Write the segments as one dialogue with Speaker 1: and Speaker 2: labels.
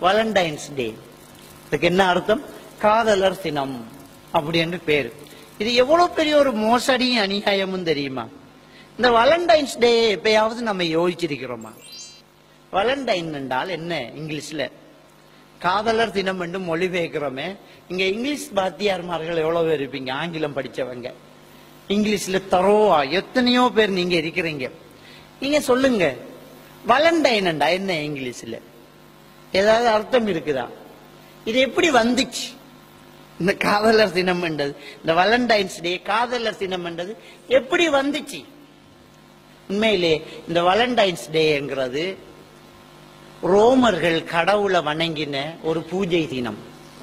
Speaker 1: Valentine's டே இதுக்கு என்ன அர்த்தம் காதலர் தினம் அப்படி என்று பேரு இது எவ்வளவு பெரிய ஒரு மோசடியும் அநியாயமும் தெரியுமா இந்த வாலண்டைன்ஸ் டே எப்பயாவது நம்ம யோசிச்சிருக்கிறோமா வாலண்டைன் என்றால் என்ன இங்கிலீஷ்ல காதலர் தினம் என்று மொழிபெயர்க்கிறோமே இங்க இங்கிலீஷ் பாத்தியார்மார்கள் எவ்வளவு பேர் இருப்பீங்க ஆங்கிலம் படிச்சவங்க இங்கிலீஷ்ல தரோவா எத்தனையோ பேர் நீங்க இருக்கிறீங்க நீங்க சொல்லுங்க வலண்டைன் என்ன இங்கிலீஷ்ல ஏதாவது அர்த்தம் இருக்குதா இது எப்படி வந்துச்சு இந்த காதலர் தினம் என்றது இந்த வலண்டைன்ஸ் டே காதலர் தினம் என்றது எப்படி வந்துச்சு உண்மையிலே இந்த வலண்டைன்ஸ் டேங்கிறது ரோமர்கள் கடவுளை வணங்கின ஒரு பூஜை தினம்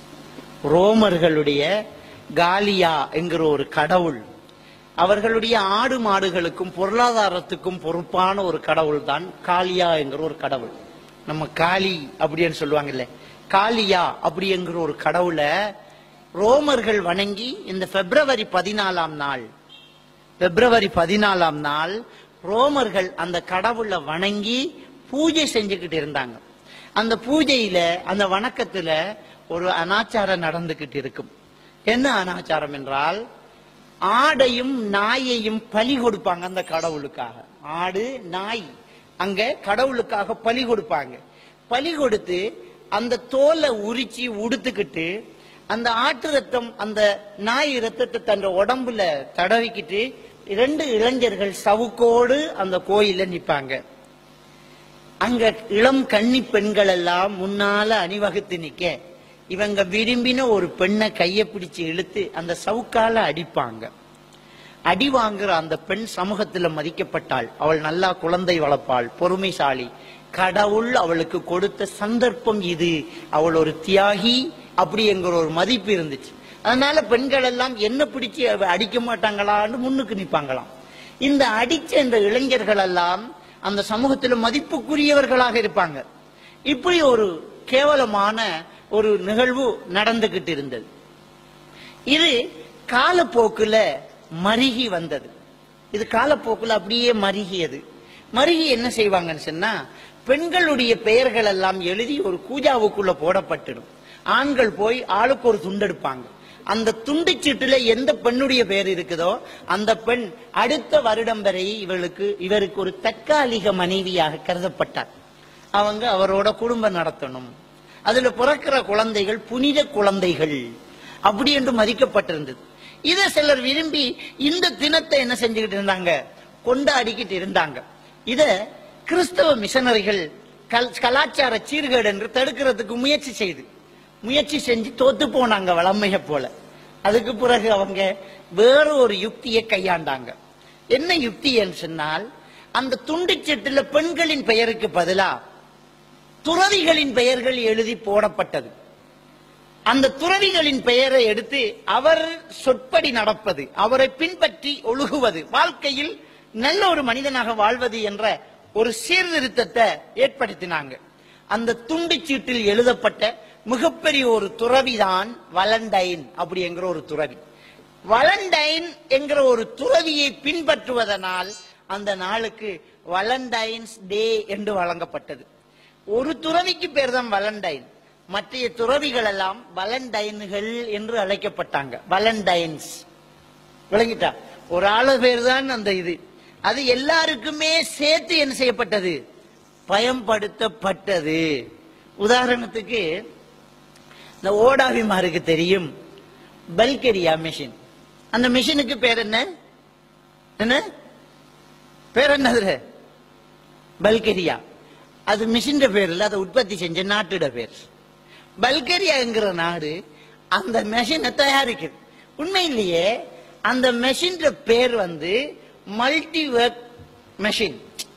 Speaker 1: ரோமர்களுடைய காலியா என்கிற ஒரு கடவுள் அவர்களுடைய ஆடு மாடுகளுக்கும் பொருளாதாரத்துக்கும் பொறுப்பான ஒரு கடவுள் தான் காளியா என்கிற ஒரு கடவுள் நம்ம காளி அப்படின்னு சொல்லுவாங்கல்ல காளியா அப்படிங்கிற ஒரு கடவுளை ரோமர்கள் வணங்கி இந்த பிப்ரவரி பதினாலாம் நாள் பிப்ரவரி பதினாலாம் நாள் ரோமர்கள் அந்த கடவுளை வணங்கி பூஜை செஞ்சுக்கிட்டு இருந்தாங்க அந்த பூஜையில அந்த வணக்கத்துல ஒரு அனாச்சாரம் நடந்துகிட்டு இருக்கும் என்ன அனாச்சாரம் என்றால் ஆடையும் நாயையும் பலி கொடுப்பாங்க அந்த கடவுளுக்காக ஆடு நாய் அங்க கடவுளுக்காக பலி கொடுப்பாங்க பலி கொடுத்து அந்த தோலை உரிச்சு உடுத்துக்கிட்டு அந்த ஆட்டு ரத்தம் அந்த நாய் ரத்தத்தை தன் உடம்புல தடவிக்கிட்டு இரண்டு இளைஞர்கள் சவுக்கோடு அந்த கோயில்ல நிப்பாங்க அங்க இளம் கன்னி பெண்கள் எல்லாம் முன்னால அணிவகுத்து நிக்க இவங்க விரும்பின ஒரு பெண்ணை கைய பிடிச்சு இழுத்து அந்த சவுக்கால அடிப்பாங்க அடி வாங்குற அந்த பெண் சமூகத்துல மதிக்கப்பட்டாள் அவள் நல்லா குழந்தை வளர்ப்பாள் பொறுமைசாலி கடவுள் அவளுக்கு கொடுத்த சந்தர்ப்பம் இது அவள் ஒரு தியாகி அப்படிங்கிற ஒரு மதிப்பு இருந்துச்சு அதனால பெண்கள் எல்லாம் என்ன பிடிச்சு அவ அடிக்க மாட்டாங்களான்னு முன்னுக்கு நிப்பாங்களாம் இந்த அடிச்ச இந்த இளைஞர்கள் எல்லாம் அந்த சமூகத்துல மதிப்புக்குரியவர்களாக இருப்பாங்க இப்படி ஒரு கேவலமான ஒரு நிகழ்வு நடந்துகிட்டு இருந்தது இது காலப்போக்குல மருகி வந்தது இது காலப்போக்குல அப்படியே மருகியது மருகி என்ன செய்வாங்கன்னு சொன்னா பெண்களுடைய பெயர்கள் எல்லாம் எழுதி ஒரு கூஜாவுக்குள்ள போடப்பட்டிடும் ஆண்கள் போய் ஆளுக்கு ஒரு துண்டெடுப்பாங்க அந்த துண்டுச்சீட்டுல எந்த பெண்ணுடைய பெயர் இருக்குதோ அந்த பெண் அடுத்த வருடம் வரை இவளுக்கு இவருக்கு ஒரு தற்காலிக மனைவியாக கருதப்பட்டார் அவங்க அவரோட குடும்பம் நடத்தணும் அதுல பிறக்கிற குழந்தைகள் புனித குழந்தைகள் அப்படி என்று மதிக்கப்பட்டிருந்தது இதை சிலர் விரும்பி இந்த தினத்தை என்ன செஞ்சுக்கிட்டு இருந்தாங்க கொண்டாடிக்கிட்டு இருந்தாங்க இத கிறிஸ்தவ மிஷனரிகள் கல்- கலாச்சார சீர்கேடு என்று தடுக்கிறதுக்கு முயற்சி செய்து முயற்சி செஞ்சு தோத்து போனாங்க வளமைய போல அதுக்கு பிறகு அவங்க வேற ஒரு யுக்தியை கையாண்டாங்க என்ன யுக்தி என்று சொன்னால் அந்த துண்டுச்சீட்டுல பெண்களின் பெயருக்கு பதிலா துறவிகளின் பெயர்கள் எழுதி போடப்பட்டது அந்த துறவிகளின் பெயரை எடுத்து அவர் சொற்படி நடப்பது அவரை பின்பற்றி ஒழுகுவது வாழ்க்கையில் நல்ல ஒரு மனிதனாக வாழ்வது என்ற ஒரு சீர்திருத்தத்தை ஏற்படுத்தினாங்க அந்த துண்டு சீட்டில் எழுதப்பட்ட மிகப்பெரிய ஒரு துறவிதான் வலண்டைன் அப்படிங்கிற ஒரு துறவி வலண்டைன் என்கிற ஒரு துறவியை பின்பற்றுவதனால் அந்த நாளுக்கு வலண்டைன்ஸ் டே என்று வழங்கப்பட்டது ஒரு துறவிக்கு பேர் தான் வலண்டைன் மற்ற துறவிகள் எல்லாம் வலண்டைன்கள் என்று அழைக்கப்பட்டாங்க வலண்டைன்ஸ் விளங்கிட்டா ஒரு ஆளு பேர் தான் அந்த இது அது எல்லாருக்குமே சேர்த்து என்ன செய்யப்பட்டது பயன்படுத்தப்பட்டது உதாரணத்துக்கு இந்த ஓடாவிமாருக்கு தெரியும் பல்கரியா மிஷின் அந்த மிஷினுக்கு பேர் என்ன என்ன பேர் என்னது பல்கரியா அது மிஷின் பேர் இல்ல அதை உற்பத்தி செஞ்ச நாட்டோட பேர் பல்கரியாங்கிற நாடு அந்த மெஷினை தயாரிக்குது உண்மையிலேயே அந்த மெஷின் பேர் வந்து மல்டி ஒர்க் மெஷின்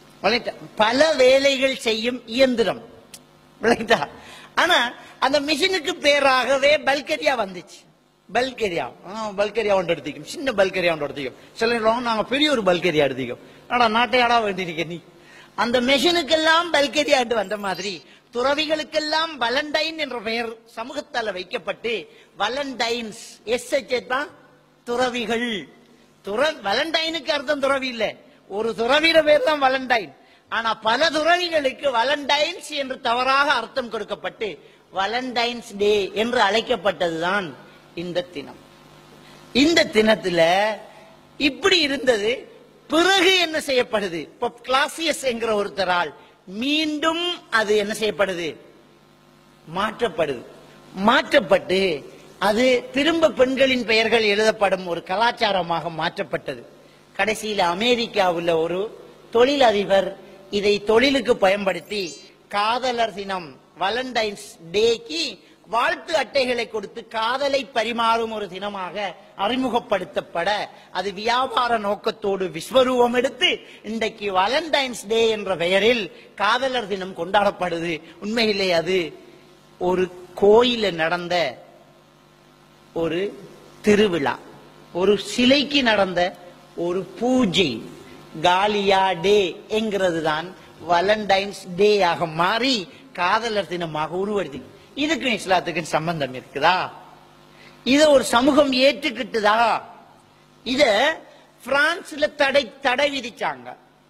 Speaker 1: பல வேலைகள் செய்யும் இயந்திரம் விளங்கிட்டா ஆனா அந்த மிஷினுக்கு பேராகவே பல்கரியா வந்துச்சு பல்கரியா ஆ, பல்கரியா ஒன்று எடுத்திக்கும் சின்ன பல்கரியா ஒன்று எடுத்திக்கும் சில நேரம் நாங்க பெரிய ஒரு பல்கரியா எடுத்திக்கும் ஆனா நாட்டையாடா வேண்டியிருக்க நீ அந்த மெஷினுக்கெல்லாம் பல்கரியாண்டு வந்த மாதிரி துறவிகளுக்கெல்லாம் வலண்டைன் என்ற பெயர் சமூகத்தால வைக்கப்பட்டு வலண்டைன்ஸ் எஸ் தான் துறவிகள் துற வலண்டைனுக்கு அர்த்தம் துறவி இல்ல ஒரு துறவியிட பேர் தான் வலண்டைன் ஆனா பல துறவிகளுக்கு வலண்டைன்ஸ் என்று தவறாக அர்த்தம் கொடுக்கப்பட்டு வலண்டைன்ஸ் டே என்று அழைக்கப்பட்டதுதான் இந்த தினம் இந்த தினத்துல இப்படி இருந்தது பிறகு என்ன செய்யப்படுது இப்போ கிளாசியஸ் என்கிற ஒருத்தரால் மீண்டும் அது என்ன செய்யப்படுது மாற்றப்படுது மாற்றப்பட்டு அது திரும்ப பெண்களின் பெயர்கள் எழுதப்படும் ஒரு கலாச்சாரமாக மாற்றப்பட்டது கடைசியில் அமெரிக்காவுல ஒரு தொழிலதிபர் இதை தொழிலுக்கு பயன்படுத்தி காதலர் தினம் வலண்டைன்ஸ் டேக்கு வாழ்த்து அட்டைகளை கொடுத்து காதலை பரிமாறும் ஒரு தினமாக அறிமுகப்படுத்தப்பட அது வியாபார நோக்கத்தோடு விஸ்வரூபம் எடுத்து இன்றைக்கு வலண்டைன்ஸ் டே என்ற பெயரில் காதலர் தினம் கொண்டாடப்படுது உண்மையிலே அது ஒரு கோயில நடந்த ஒரு திருவிழா ஒரு சிலைக்கு நடந்த ஒரு பூஜை காலியா டே என்கிறது தான் வலண்டைன்ஸ் டே ஆக மாறி காதலர் தினமாக உருவெடுத்து இதுக்கும் இஸ்லாத்துக்கும் சம்பந்தம் இருக்குதா இத ஒரு சமூகம் ஏற்றுக்கிட்டுதா இத பிரான்ஸ்ல தடை தடை விதிச்சாங்க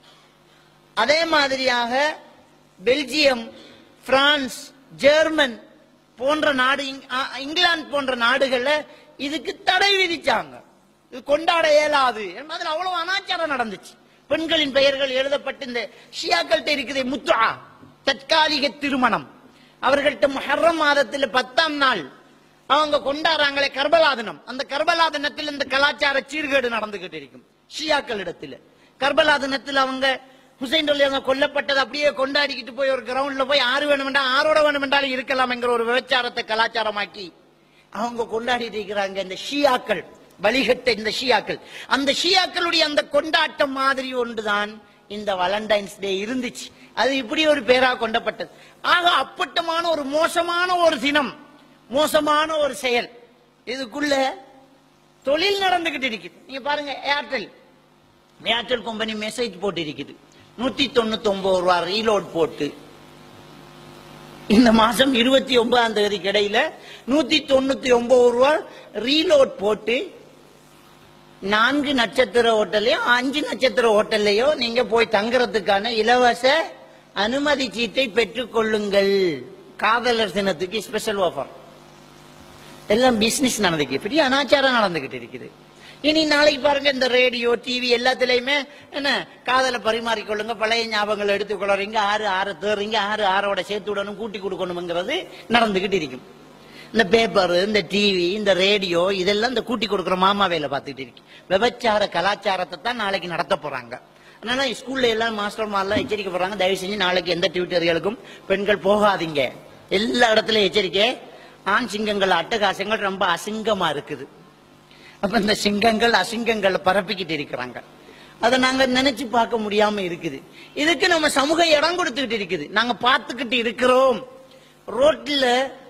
Speaker 1: அதே மாதிரியாக பெல்ஜியம் பிரான்ஸ் ஜெர்மன் போன்ற நாடு இங்- ஆ, இங்கிலாந்து போன்ற நாடுகள்ல இதுக்கு தடை விதிச்சாங்க இது கொண்டாட இயலாது என்பதில் அவ்வளவு அனாச்சாரம் நடந்துச்சு பெண்களின் பெயர்கள் எழுதப்பட்டு இந்த ஷியாக்கள்கிட்ட இருக்குது முத்துஆ தற்காலிக திருமணம் அவர்கள்ட்ட முஹர்ரம் மாதத்துல பத்தாம் நாள் அவங்க கொண்டாடுறாங்களே கர்பலா தினம் அந்த கர்பலா தினத்தில் இந்த கலாச்சார சீர்கேடு நடந்துகிட்டு இருக்கும் ஷியாக்கள் இடத்துல கர்பலா தினத்தில் அவங்க ஹுசைன் அலி அவங்க கொல்லப்பட்டது அப்படியே கொண்டாடிக்கிட்டு போய் ஒரு கிரவுண்ட்ல போய் ஆறு வேணுமெண்டா ஆரோட வேணுமென்றாலும் இருக்கலாம் என்கிற ஒரு விபச்சாரத்தை கலாச்சாரமாக்கி அவங்க கொண்டாடிட்டு இருக்கிறாங்க இந்த ஷியாக்கள் வழிகட்ட இந்த ஷியாக்கள் அந்த ஷியாக்களுடைய அந்த கொண்டாட்டம் மாதிரி ஒன்றுதான் இந்த வலண்டைன்ஸ் டே இருந்துச்சு அது இப்படி ஒரு பேரா கொண்டப்பட்டது ஆக அப்பட்டமான ஒரு மோசமான ஒரு தினம் மோசமான ஒரு செயல் இதுக்குள்ள தொழில் நடந்துகிட்டு இருக்குது நீங்க பாருங்க ஏர்டெல் ஏர்டெல் கம்பெனி மெசேஜ் போட்டு இருக்குது நூத்தி தொண்ணூத்தி ஒன்பது ரூபா ரீலோட் போட்டு இந்த மாசம் இருபத்தி ஒன்பதாம் தேதிக்கு இடையில நூத்தி தொண்ணூத்தி ஒன்பது ரூபா ரீலோட் போட்டு நான்கு நட்சத்திர ஹோட்டல்லையோ அஞ்சு நட்சத்திர ஹோட்டல்லையோ நீங்க போய் தங்குறதுக்கான இலவச அனுமதி சீட்டை பெற்றுக் கொள்ளுங்கள் காதலர் தினத்துக்கு ஸ்பெஷல் ஆஃபர் எல்லாம் பிசினஸ் நடந்துக்கு பெரிய அனாச்சாரம் நடந்துகிட்டு இருக்குது இனி நாளைக்கு பாருங்க இந்த ரேடியோ டிவி எல்லாத்துலயுமே என்ன காதலை பரிமாறிக்கொள்ளுங்க பழைய ஞாபகங்களை எடுத்துக்கொள்றீங்க ஆறு ஆறு தேறீங்க ஆறு ஆறோட சேர்த்து விடணும் கூட்டி கொடுக்கணுங்கிறது நடந்துகிட்டு இருக்கும் இந்த பேப்பர் இந்த டிவி இந்த ரேடியோ இதெல்லாம் இந்த கூட்டி கொடுக்குற மாமா வேலை பார்த்துட்டு இருக்கு விபச்சார கலாச்சாரத்தை தான் நாளைக்கு நடத்த போறாங்க அதனால ஸ்கூல்ல எல்லாம் மாஸ்டர் எல்லாம் எச்சரிக்கை போடுறாங்க தயவு செஞ்சு நாளைக்கு எந்த டியூட்டர்களுக்கும் பெண்கள் போகாதீங்க எல்லா இடத்துலயும் எச்சரிக்கை ஆண் சிங்கங்கள் அட்டகாசங்கள் ரொம்ப அசிங்கமா இருக்குது அப்ப இந்த சிங்கங்கள் அசிங்கங்களை பரப்பிக்கிட்டு இருக்கிறாங்க அதை நாங்க நினைச்சு பார்க்க முடியாம இருக்குது இதுக்கு நம்ம சமூக இடம் கொடுத்துக்கிட்டு இருக்குது நாங்க பார்த்துக்கிட்டு இருக்கிறோம் ரோட்ல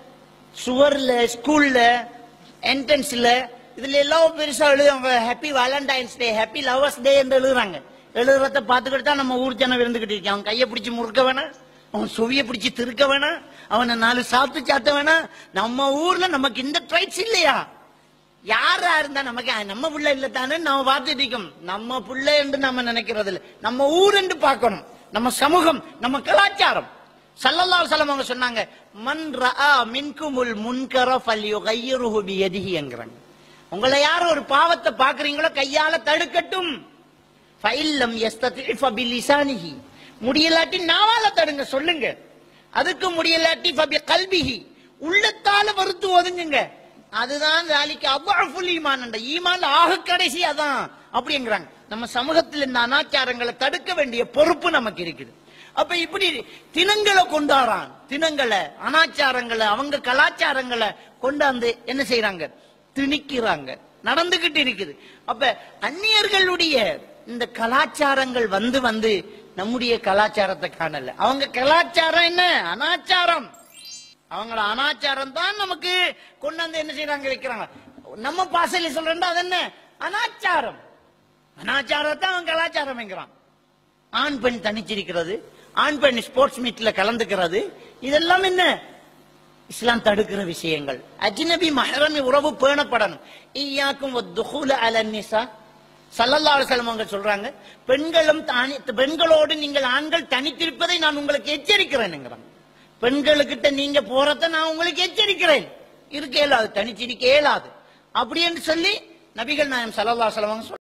Speaker 1: சுவர்ல ஸ்கூல்ல என்ட்ரன்ஸ்ல இதுல எல்லாம் பெருசா எழுதுவாங்க happy Valentine's day happy lovers day என்று எழுதுறாங்க எழுதுறத பார்த்துக்கிட்டு தான் நம்ம ஊர் ஜனம் இருந்துகிட்டு இருக்கோம் அவன் கையை பிடிச்சு முறுக்க வேணாம் அவன் சுவிய பிடிச்சு திருக்க வேணாம் அவனை நாலு சாப்பிட்டு சாத்த வேணாம் நம்ம ஊர்ல நமக்கு இந்த ட்ரைட்ஸ் இல்லையா யாரா இருந்தா நமக்கு "ஆ, நம்ம புள்ள இல்ல தானே நம்ம பார்த்துட்டு இருக்கோம் நம்ம புள்ள என்று நம்ம நினைக்கிறது இல்ல நம்ம ஊர் என்று பார்க்கணும் நம்ம சமூகம் நம்ம கலாச்சாரம் சல்லல்லாஹு அலைஹி வஸல்லம் அவங்க சொன்னாங்க மன் ரஆ மின்குமுல் முன்கர ஃபல்யுகையிருஹு பியதிஹி என்கிறாங்க உங்களை யார் ஒரு பாவத்தை பாக்குறீங்களோ கையால தடுக்கட்டும் ஃபைல்லம் யஸ்ததி ஃபபிலிசானிஹி முடியலாட்டி நாவால தடுங்க சொல்லுங்க அதுக்கு முடியலாட்டி ஃபபி கல்பிஹி உள்ளத்தால வறுத்து ஒதுங்குங்க அதுதான் வேலைக்கு அவ்வளவு ஈமான் ஈமான் ஆக கடைசி அதான் அப்படிங்கிறாங்க நம்ம சமூகத்தில் இந்த அனாச்சாரங்களை தடுக்க வேண்டிய பொறுப்பு நமக்கு இருக்குது அப்ப இப்படி தினங்களை கொண்டாடுறான் தினங்களை அனாச்சாரங்களை அவங்க கலாச்சாரங்களை கொண்டாந்து என்ன செய்யறாங்க திணிக்கிறாங்க நடந்துகிட்டு இருக்குது அப்ப அந்நியர்களுடைய இந்த கலாச்சாரங்கள் வந்து வந்து நம்முடைய கலாச்சாரத்தை காணல அவங்க கலாச்சாரம் என்ன அனாச்சாரம் அவங்கள அனாச்சாரம் தான் நமக்கு கொண்டாந்து என்ன செய்யறாங்க வைக்கிறாங்க நம்ம பாசையில சொல்றேன்டா அது என்ன அனாச்சாரம் அனாச்சாரத்தை அவன் கலாச்சாரம் என்கிறான் ஆண் பெண் தனிச்சிருக்கிறது ஆண் பெண் ஸ்போர்ட்ஸ் மீட்ல கலந்துக்கிறது இதெல்லாம் என்ன இஸ்லாம் தடுக்கிற விஷயங்கள் அஜ்னபி மஹரமி உறவு பேணப்படணும் ஈயாக்கும் துஹூல அல நிசா சல்லல்லாஹு அலைஹி வஸல்லம் அவங்க சொல்றாங்க பெண்களும் தனி பெண்களோடு நீங்கள் ஆண்கள் தனித்திருப்பதை நான் உங்களுக்கு எச்சரிக்கிறேன்ங்கிறாங்க பெண்களுக்கிட்ட நீங்க போறத நான் உங்களுக்கு எச்சரிக்கிறேன் இருக்க இயலாது தனிச்சிருக்க இயலாது அப்படி என்று சொல்லி நபிகள் நாயம் சல்லல்லாஹு அலைஹி வஸல்லம் அவங்க